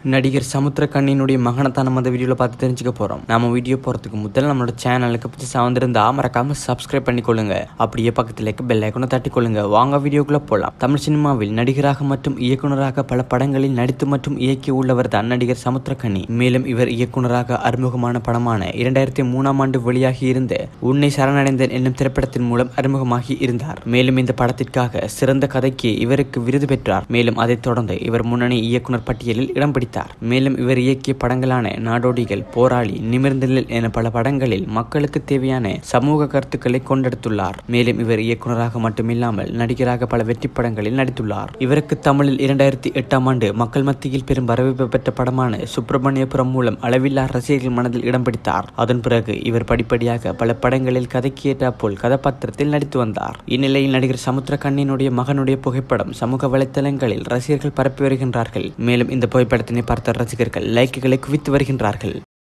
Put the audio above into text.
நடிகர் சமுத்திரக்கண்ணினுடைய மகனை தான் நம்ம அந்த வீடியோவில் பார்த்து தெரிஞ்சுக்க போகிறோம் நம்ம வீடியோ போகிறதுக்கு முதல்ல நம்மளோட சேனலுக்கு புதுசாக வந்திருந்தா மறக்காம சப்ஸ்கிரைப் பண்ணிக்கொள்ளுங்க அப்படியே பக்கத்தில் இருக்க பெல் ஐக்கனை தட்டிக்கொள்ளுங்க வாங்க வீடியோக்குள்ளே போகலாம் தமிழ் சினிமாவில் நடிகராக மற்றும் இயக்குனராக பல படங்களில் நடித்து மற்றும் இயக்கி உள்ளவர் தான் நடிகர் சமுத்திரக்கண்ணி மேலும் இவர் இயக்குனராக அறிமுகமான படமான இரண்டாயிரத்தி மூணாம் ஆண்டு வெளியாகி இருந்த உன்னை சரணடைந்தேன் என்னும் திரைப்படத்தின் மூலம் அறிமுகமாகி இருந்தார் மேலும் இந்த படத்திற்காக சிறந்த கதைக்கு இவருக்கு விருது பெற்றார் மேலும் அதைத் தொடர்ந்து இவர் முன்னணி இயக்குனர் பட்டியலில் இடம் பிடித்தார் மேலும் இவர் இயக்கிய படங்களான நாடோடிகள் போராளி நிமிர்ந்தலில் என பல படங்களில் மக்களுக்கு தேவையான சமூக கருத்துக்களை கொண்டெடுத்துள்ளார் மேலும் இவர் இயக்குனராக மட்டுமில்லாமல் நடிகராக பல வெற்றி படங்களில் நடித்துள்ளார் இவருக்கு தமிழில் இரண்டாயிரத்தி எட்டாம் ஆண்டு மக்கள் மத்தியில் பெரும் வரவேற்பு பெற்ற படமான சுப்பிரமணியபுரம் மூலம் அளவில்லா ரசிகர்கள் மனதில் இடம் பிடித்தார் அதன் பிறகு இவர் படிப்படியாக பல படங்களில் கதைக்கு ஏற்றாற்போல் கதாபாத்திரத்தில் நடித்து வந்தார் இந்நிலையில் நடிகர் சமுத்திரக்கண்ணினுடைய மகனுடைய புகைப்படம் சமூக வலைத்தளங்களில் ரசிகர்கள் பரப்பி வருகின்றார்கள் மேலும் இந்த புகைப்படத்தினை பார்த்த ரசிகர்கள் லைக்குகளை குவித்து வருகின்றார்கள்